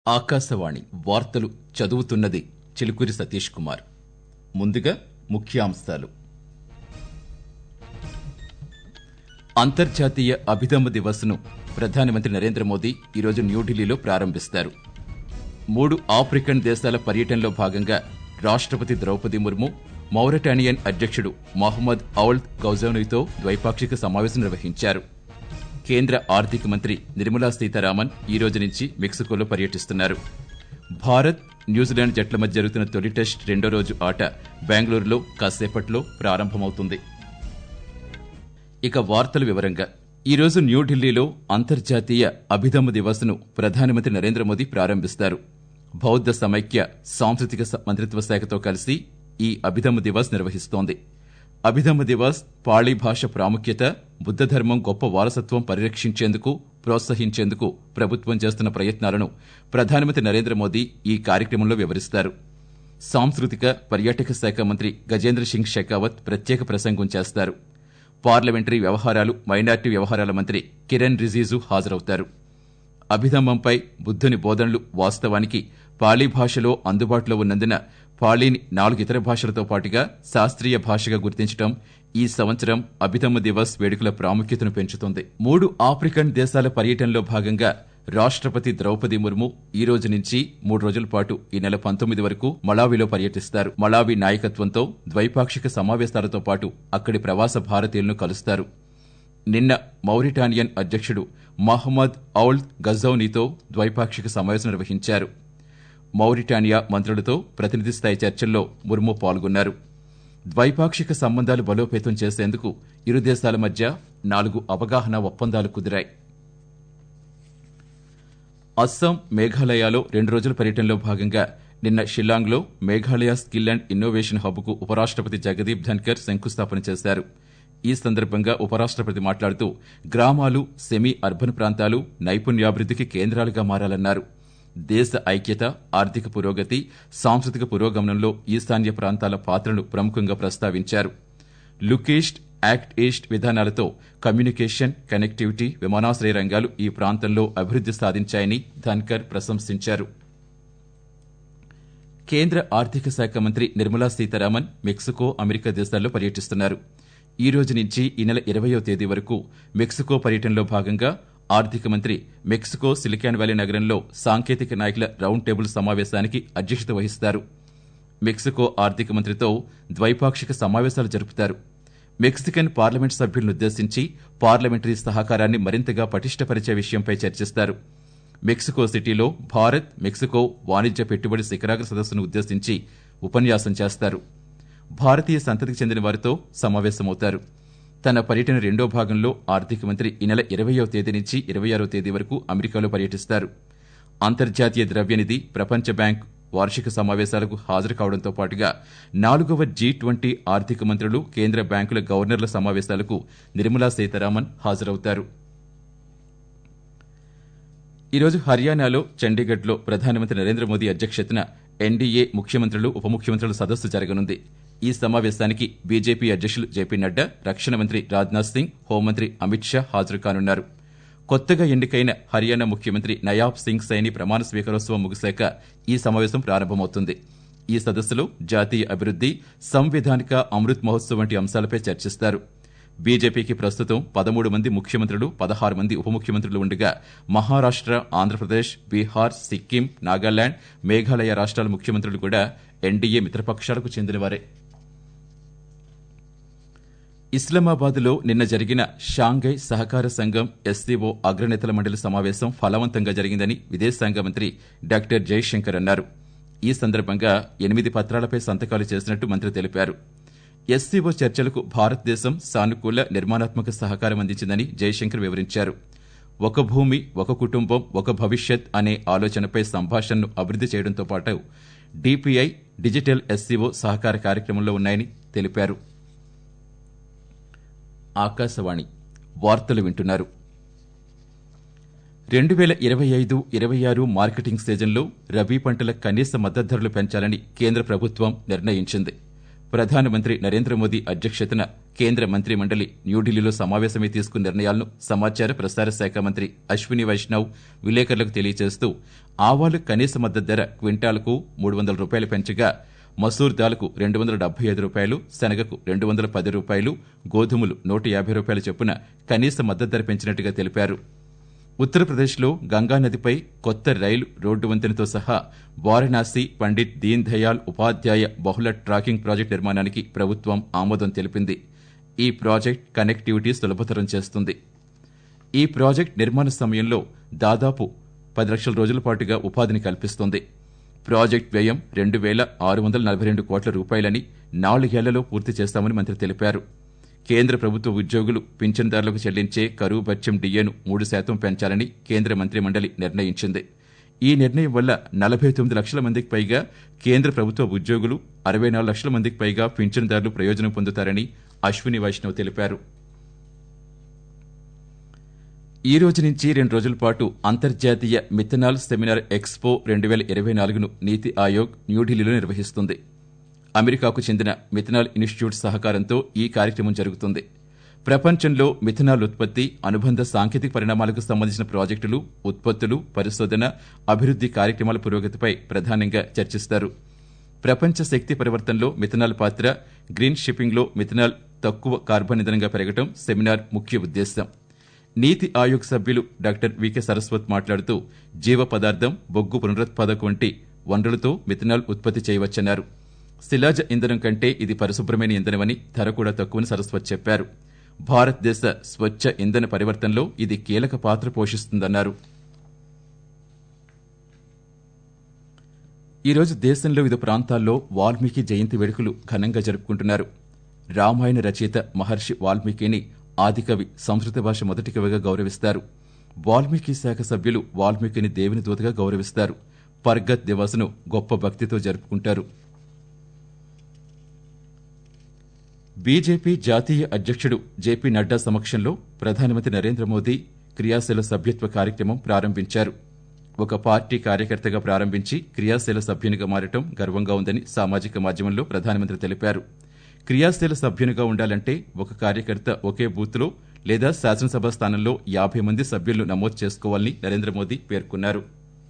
ఆకాశవాణి వార్తలు చదువుతున్నది చిలుకూరి సతీష్ కుమార్ ముందుగా ముఖ్యాంశాలు అంతర్జాతీయ అభిదమ్మ దివస్ను ప్రధానమంత్రి నరేంద్ర మోదీ ఈరోజు న్యూఢిల్లీలో ప్రారంభిస్తారు మూడు ఆఫ్రికన్ దేశాల పర్యటనలో భాగంగా రాష్ట్రపతి ద్రౌపది ముర్ము మౌరటానియన్ అధ్యక్షుడు మహమ్మద్ ఔల్ద్ గౌజౌనితో ద్వైపాక్షిక సమావేశం నిర్వహించారు కేంద్ర ఆర్థిక మంత్రి నిర్మలా సీతారామన్ ఈ రోజు నుంచి మెక్సికోలో పర్యటిస్తున్నారు భారత్ న్యూజిలాండ్ జట్ల మధ్య జరుగుతున్న తొలి టెస్ట్ రెండో రోజు ఆట బెంగళూరులో కాసేపట్లో ప్రారంభమవుతుంది ఇక వార్తల వివరంగా ఈ రోజు న్యూఢిల్లీలో అంతర్జాతీయ అభిదమ్మ దివస్ను ప్రధానమంత్రి నరేంద్ర మోదీ ప్రారంభిస్తారు బౌద్ధ సమైక్య సాంస్కృతిక స- మంత్రిత్వ శాఖతో కలిసి ఈ అభిదమ్మ దివస్ నిర్వహిస్తోంది అభిదమ్మ దివస్ పాళీ భాష ప్రాముఖ్యత బుద్ధ ధర్మం గొప్ప వారసత్వం పరిరక్షించేందుకు ప్రోత్సహించేందుకు ప్రభుత్వం చేస్తున్న ప్రయత్నాలను ప్రధానమంత్రి నరేంద్ర మోదీ ఈ కార్యక్రమంలో వివరిస్తారు సాంస్కృతిక పర్యాటక శాఖ మంత్రి గజేంద్ర సింగ్ షెకావత్ ప్రత్యేక ప్రసంగం చేస్తారు పార్లమెంటరీ వ్యవహారాలు మైనార్టీ వ్యవహారాల మంత్రి కిరణ్ రిజిజు హాజరవుతారు అభిధమ్మంపై బుద్ధుని బోధనలు వాస్తవానికి పాళీ భాషలో అందుబాటులో ఉన్నందున పాళీని నాలుగు ఇతర భాషలతో పాటుగా శాస్త్రీయ భాషగా గుర్తించడం ఈ సంవత్సరం అభిధమ్మ దివస్ వేడుకల ప్రాముఖ్యతను పెంచుతోంది మూడు ఆఫ్రికన్ దేశాల పర్యటనలో భాగంగా రాష్ట్రపతి ద్రౌపది ముర్ము ఈ రోజు నుంచి మూడు రోజుల పాటు ఈ నెల పంతొమ్మిది వరకు మళావిలో పర్యటిస్తారు మళావి నాయకత్వంతో ద్వైపాక్షిక సమావేశాలతో పాటు అక్కడి ప్రవాస భారతీయులను కలుస్తారు నిన్న మౌరిటానియన్ అధ్యక్షుడు మహమ్మద్ ఔల్ద్ గజౌనీతో ద్వైపాక్షిక సమావేశం నిర్వహించారు మౌరిటానియా మంత్రులతో ప్రతినిధి స్థాయి చర్చల్లో ముర్ము పాల్గొన్నారు ద్వైపాక్షిక సంబంధాలు బలోపేతం చేసేందుకు ఇరు దేశాల మధ్య నాలుగు అవగాహన ఒప్పందాలు కుదిరాయి అస్సాం మేఘాలయలో రెండు రోజుల పర్యటనలో భాగంగా నిన్న షిల్లాంగ్లో మేఘాలయ స్కిల్ అండ్ ఇన్నోవేషన్ హబ్కు ఉపరాష్ట్రపతి జగదీప్ ధన్కర్ శంకుస్థాపన చేశారు ఈ సందర్భంగా ఉపరాష్ట్రపతి మాట్లాడుతూ గ్రామాలు సెమీ అర్బన్ ప్రాంతాలు నైపుణ్యాభివృద్ధికి కేంద్రాలుగా మారాలన్నారు దేశ ఐక్యత ఆర్థిక పురోగతి సాంస్కృతిక పురోగమనంలో ఈశాన్య ప్రాంతాల పాత్రను ప్రముఖంగా ప్రస్తావించారు లుక్ ఈస్ట్ యాక్ట్ ఈస్ట్ విధానాలతో కమ్యూనికేషన్ కనెక్టివిటీ విమానాశ్రయ రంగాలు ఈ ప్రాంతంలో అభివృద్ది సాధించాయని ధన్కర్ ప్రశంసించారు కేంద్ర ఆర్థిక శాఖ మంత్రి నిర్మలా సీతారామన్ మెక్సికో అమెరికా దేశాల్లో పర్యటిస్తున్నారు ఈ రోజు నుంచి ఈ నెల ఇరవయో తేదీ వరకు మెక్సికో పర్యటనలో భాగంగా ఆర్థిక మంత్రి మెక్సికో సిలికాన్ వ్యాలీ నగరంలో సాంకేతిక నాయకుల రౌండ్ టేబుల్ సమావేశానికి అధ్యక్షత వహిస్తారు మెక్సికో ఆర్థిక మంత్రితో ద్వైపాక్షిక సమావేశాలు జరుపుతారు మెక్సికన్ పార్లమెంట్ సభ్యులను ఉద్దేశించి పార్లమెంటరీ సహకారాన్ని మరింతగా పటిష్టపరిచే విషయంపై చర్చిస్తారు మెక్సికో సిటీలో భారత్ మెక్సికో వాణిజ్య పెట్టుబడి శిఖరాగ్ర సదస్సును ఉద్దేశించి ఉపన్యాసం చేస్తారు భారతీయ సంతతికి చెందిన వారితో సమావేశమవుతారు తన పర్యటన రెండో భాగంలో ఆర్థిక మంత్రి ఈ నెల ఇరవయో తేదీ నుంచి ఇరవై ఆరో తేదీ వరకు అమెరికాలో పర్యటిస్తారు అంతర్జాతీయ ద్రవ్యనిధి ప్రపంచ బ్యాంక్ వార్షిక సమావేశాలకు హాజరు కావడంతో పాటుగా నాలుగవ జీ ట్వంటీ ఆర్థిక మంత్రులు కేంద్ర బ్యాంకుల గవర్నర్ల సమావేశాలకు నిర్మలా సీతారామన్ హాజరవుతారు ఈరోజు హర్యానాలో చండీగఢ్లో ప్రధానమంత్రి నరేంద్ర మోదీ అధ్యక్షతన ఎన్డీఏ ముఖ్యమంత్రులు ఉప ముఖ్యమంత్రుల సదస్సు జరగనుంది ఈ సమావేశానికి బీజేపీ అధ్యక్షులు జేపీ నడ్డా రక్షణ మంత్రి రాజ్నాథ్ సింగ్ హోంమంత్రి అమిత్ షా హాజరు కానున్నారు కొత్తగా ఎన్నికైన హర్యానా ముఖ్యమంత్రి నయాబ్ సింగ్ సైని ప్రమాణ స్వీకారోత్సవం ముగిశాక ఈ సమావేశం ప్రారంభమవుతుంది ఈ సదస్సులో జాతీయ అభివృద్ది సంవిధానిక అమృత్ మహోత్సవ్ వంటి అంశాలపై చర్చిస్తారు బీజేపీకి ప్రస్తుతం పదమూడు మంది ముఖ్యమంత్రులు పదహారు మంది ఉప ముఖ్యమంత్రులు ఉండగా మహారాష్ట్ర ఆంధ్రప్రదేశ్ బీహార్ సిక్కిం నాగాలాండ్ మేఘాలయ రాష్ట్రాల ముఖ్యమంత్రులు కూడా ఎన్డీఏ మిత్రపక్షాలకు చెందినవారే ఇస్లామాబాద్లో నిన్న జరిగిన షాంఘై సహకార సంఘం ఎస్సీఓ అగ్రనేతల మండలి సమావేశం ఫలవంతంగా జరిగిందని విదేశాంగ మంత్రి డాక్టర్ జైశంకర్ అన్నారు ఈ సందర్భంగా ఎనిమిది పత్రాలపై సంతకాలు చేసినట్టు మంత్రి తెలిపారు ఎస్సీఓ చర్చలకు భారతదేశం సానుకూల నిర్మాణాత్మక సహకారం అందించిందని జైశంకర్ వివరించారు ఒక భూమి ఒక కుటుంబం ఒక భవిష్యత్ అనే ఆలోచనపై సంభాషణను అభివృద్ది చేయడంతో పాటు డిపిఐ డిజిటల్ ఎస్సీఓ సహకార కార్యక్రమంలో ఉన్నాయని తెలిపారు ఆకాశవాణి వార్తలు వింటున్నారు రెండు వేల ఇరవై ఐదు ఇరవై ఆరు మార్కెటింగ్ సీజన్లో రబీ పంటల కనీస మద్దతు ధరలు పెంచాలని కేంద్ర ప్రభుత్వం నిర్ణయించింది ప్రధానమంత్రి నరేంద్ర మోదీ అధ్యక్షతన కేంద్ర మంత్రి మండలి న్యూఢిల్లీలో సమావేశమై తీసుకున్న నిర్ణయాలను సమాచార ప్రసార శాఖ మంత్రి అశ్విని వైష్ణవ్ విలేకరులకు తెలియజేస్తూ ఆవాలు కనీస మద్దతు ధర క్వింటాలకు మూడు వందల రూపాయలు పెంచగా మసూర్ దాల్కు రెండు వందల డెబ్బై ఐదు రూపాయలు శనగకు రెండు వందల పది రూపాయలు గోధుమలు నూట యాభై రూపాయల చొప్పున కనీస మద్దతు ధర పెంచినట్టుగా తెలిపారు ఉత్తరప్రదేశ్లో గంగానదిపై కొత్త రైలు రోడ్డు వంతెనతో సహా వారణాసి పండిత్ దీన్ దయాల్ ఉపాధ్యాయ బహుళ ట్రాకింగ్ ప్రాజెక్టు నిర్మాణానికి ప్రభుత్వం ఆమోదం తెలిపింది ఈ ప్రాజెక్ట్ కనెక్టివిటీ సులభతరం చేస్తుంది ఈ ప్రాజెక్ట్ నిర్మాణ సమయంలో దాదాపు పది లక్షల రోజుల పాటుగా ఉపాధిని కల్పిస్తుంది ప్రాజెక్ట్ వ్యయం రెండు వేల ఆరు వందల నలభై రెండు కోట్ల రూపాయలని నాలుగేళ్లలో పూర్తి చేస్తామని మంత్రి తెలిపారు కేంద్ర ప్రభుత్వ ఉద్యోగులు పింఛన్దారులకు చెల్లించే కరువు భత్యం డిఏను మూడు శాతం పెంచాలని కేంద్ర మంత్రి మండలి నిర్ణయించింది ఈ నిర్ణయం వల్ల నలభై తొమ్మిది లక్షల మందికి పైగా కేంద్ర ప్రభుత్వ ఉద్యోగులు అరవై నాలుగు లక్షల మందికి పైగా పింఛన్దారులు ప్రయోజనం పొందుతారని అశ్విని వైష్ణవ్ తెలిపారు ఈ రోజు నుంచి రెండు రోజుల పాటు అంతర్జాతీయ మిథనాల్ సెమినార్ ఎక్స్పో రెండు వేల ఇరవై నాలుగును నీతి ఆయోగ్ న్యూఢిల్లీలో నిర్వహిస్తుంది అమెరికాకు చెందిన మిథనాల్ ఇన్స్టిట్యూట్ సహకారంతో ఈ కార్యక్రమం జరుగుతుంది ప్రపంచంలో మిథనాల్ ఉత్పత్తి అనుబంధ సాంకేతిక పరిణామాలకు సంబంధించిన ప్రాజెక్టులు ఉత్పత్తులు పరిశోధన అభివృద్ది కార్యక్రమాల పురోగతిపై ప్రధానంగా చర్చిస్తారు ప్రపంచ శక్తి పరివర్తనలో మిథనాల్ పాత్ర గ్రీన్ షిప్పింగ్లో మిథనాల్ తక్కువ కార్బన్ ఇంధనంగా పెరగడం సెమినార్ ముఖ్య ఉద్దేశం నీతి ఆయోగ్ సభ్యులు డాక్టర్ వికే సరస్వత్ మాట్లాడుతూ జీవ పదార్థం బొగ్గు పునరుత్పాదక వంటి వనరులతో మిథనాల్ ఉత్పత్తి చేయవచ్చన్నారు శిలాజ ఇంధనం కంటే ఇది పరిశుభ్రమైన ఇంధనమని ధర కూడా తక్కువని సరస్వత్ చెప్పారు భారతదేశ స్వచ్ఛ ఇంధన పరివర్తనలో ఇది కీలక పాత్ర పోషిస్తుందన్నారు ఈరోజు దేశంలో వివిధ ప్రాంతాల్లో వాల్మీకి జయంతి వేడుకలు ఘనంగా జరుపుకుంటున్నారు రామాయణ రచయిత మహర్షి వాల్మీకిని ఆదికవి సంస్కృత భాష మొదటి కవిగా గౌరవిస్తారు వాల్మీకి శాఖ సభ్యులు వాల్మీకిని దేవుని దూతగా గౌరవిస్తారు పర్గత్ దివస్ను గొప్ప భక్తితో జరుపుకుంటారు బీజేపీ జాతీయ అధ్యక్షుడు జేపీ నడ్డా సమక్షంలో ప్రధానమంత్రి నరేంద్ర మోదీ క్రియాశీల సభ్యత్వ కార్యక్రమం ప్రారంభించారు ఒక పార్టీ కార్యకర్తగా ప్రారంభించి క్రియాశీల సభ్యునిగా మారటం గర్వంగా ఉందని సామాజిక మాధ్యమంలో ప్రధానమంత్రి తెలిపారు క్రియాశీల సభ్యునిగా ఉండాలంటే ఒక కార్యకర్త ఒకే బూత్లో లేదా శాసనసభ స్థానంలో యాభై మంది సభ్యులను నమోదు చేసుకోవాలని నరేంద్ర మోదీ పేర్కొన్నారు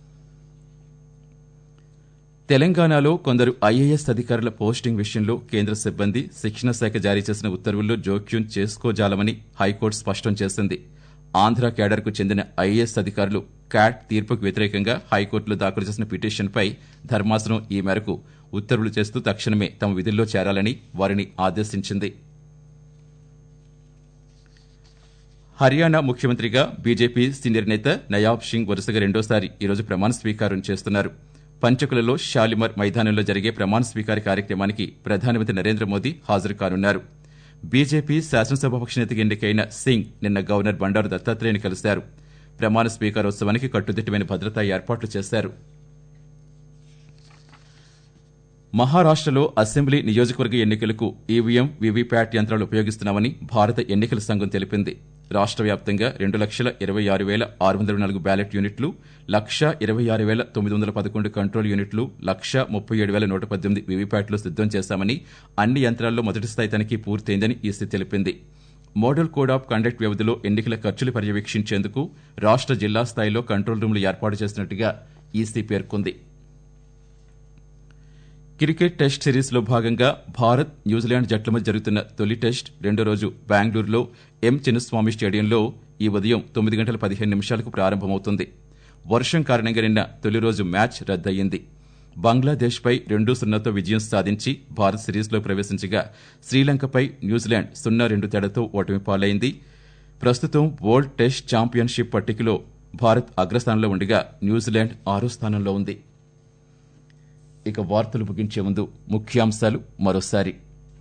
తెలంగాణలో కొందరు ఐఏఎస్ అధికారుల పోస్టింగ్ విషయంలో కేంద్ర సిబ్బంది శిక్షణ శాఖ జారీ చేసిన ఉత్తర్వుల్లో జోక్యం చేసుకోజాలమని హైకోర్టు స్పష్టం చేసింది ఆంధ్ర కేడర్కు చెందిన ఐఏఎస్ అధికారులు క్యాట్ తీర్పుకు వ్యతిరేకంగా హైకోర్టులో దాఖలు చేసిన పిటిషన్పై ధర్మాసనం ఈ మేరకు ఉత్తర్వులు చేస్తూ తక్షణమే తమ విధుల్లో చేరాలని వారిని ఆదేశించింది హర్యానా ముఖ్యమంత్రిగా బీజేపీ సీనియర్ నేత నయాబ్ సింగ్ వరుసగా రెండోసారి ఈరోజు ప్రమాణ స్వీకారం చేస్తున్నారు పంచకులలో షాలిమర్ మైదానంలో జరిగే ప్రమాణ స్వీకార కార్యక్రమానికి ప్రధానమంత్రి నరేంద్ర మోదీ హాజరు కానున్నారు బీజేపీ శాసనసభాపక్ష నేతగా ఎన్నికైన సింగ్ నిన్న గవర్నర్ బండారు దత్తాత్రేయని కలిశారు ప్రమాణ స్వీకారోత్సవానికి కట్టుదిట్టమైన భద్రతా ఏర్పాట్లు చేశారు మహారాష్టలో అసెంబ్లీ నియోజకవర్గ ఎన్నికలకు ఈవీఎం వీవీప్యాట్ యంత్రాలు ఉపయోగిస్తున్నామని భారత ఎన్నికల సంఘం తెలిపింది రాష్ట్ర వ్యాప్తంగా రెండు లక్షల ఇరవై ఆరు వేల ఆరు వందల నాలుగు బ్యాలెట్ యూనిట్లు లక్ష ఇరవై ఆరు వేల తొమ్మిది వందల పదకొండు కంట్రోల్ యూనిట్లు లక్ష ముప్పై ఏడు వేల నూట పద్దెనిమిది వీవీప్యాట్లు సిద్దం చేశామని అన్ని యంత్రాల్లో మొదటి స్థాయి తనిఖీ పూర్తయిందని ఈసీ తెలిపింది మోడల్ కోడ్ ఆఫ్ కండక్ట్ వ్యవధిలో ఎన్నికల ఖర్చులు పర్యవేక్షించేందుకు రాష్ట్ర జిల్లా స్థాయిలో కంట్రోల్ రూమ్లు ఏర్పాటు చేస్తున్నట్టుగా ఈసీ పేర్కొంది క్రికెట్ టెస్ట్ సిరీస్లో భాగంగా భారత్ న్యూజిలాండ్ జట్ల మధ్య జరుగుతున్న తొలి టెస్ట్ రెండో రోజు బెంగళూరులో ఎం చిన్నస్వామి స్టేడియంలో ఈ ఉదయం తొమ్మిది గంటల పదిహేను నిమిషాలకు ప్రారంభమవుతుంది వర్షం కారణంగా నిన్న తొలి రోజు మ్యాచ్ రద్దయింది బంగ్లాదేశ్పై రెండు సున్నాతో విజయం సాధించి భారత్ సిరీస్లో ప్రవేశించగా శ్రీలంకపై న్యూజిలాండ్ సున్నా రెండు తేడాతో ఓటమి పాలైంది ప్రస్తుతం వరల్డ్ టెస్ట్ ఛాంపియన్షిప్ పట్టికలో భారత్ అగ్రస్థానంలో ఉండగా న్యూజిలాండ్ ఆరో స్థానంలో ఉంది ఇక వార్తలు ముగించే ముందు ముఖ్యాంశాలు మరోసారి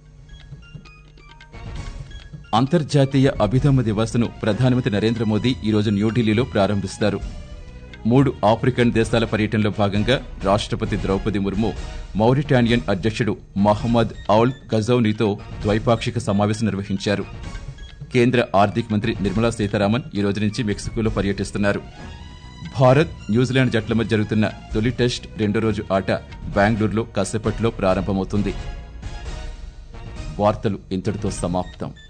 అంతర్జాతీయ అభిధమ్మ దివస్ను ప్రధానమంత్రి నరేంద్ర మోదీ ఈరోజు న్యూఢిల్లీలో ప్రారంభిస్తారు మూడు ఆఫ్రికన్ దేశాల పర్యటనలో భాగంగా రాష్ట్రపతి ద్రౌపది ముర్ము మౌరిటానియన్ అధ్యక్షుడు మహమ్మద్ ఔల్ గజౌనీతో ద్వైపాక్షిక సమావేశం నిర్వహించారు కేంద్ర ఆర్థిక మంత్రి నిర్మలా సీతారామన్ ఈ రోజు నుంచి మెక్సికోలో పర్యటిస్తున్నారు భారత్ న్యూజిలాండ్ జట్ల మధ్య జరుగుతున్న తొలి టెస్ట్ రెండో రోజు ఆట బెంగళూరులో కాసేపట్లో ప్రారంభమవుతుంది వార్తలు ఇంతటితో సమాప్తం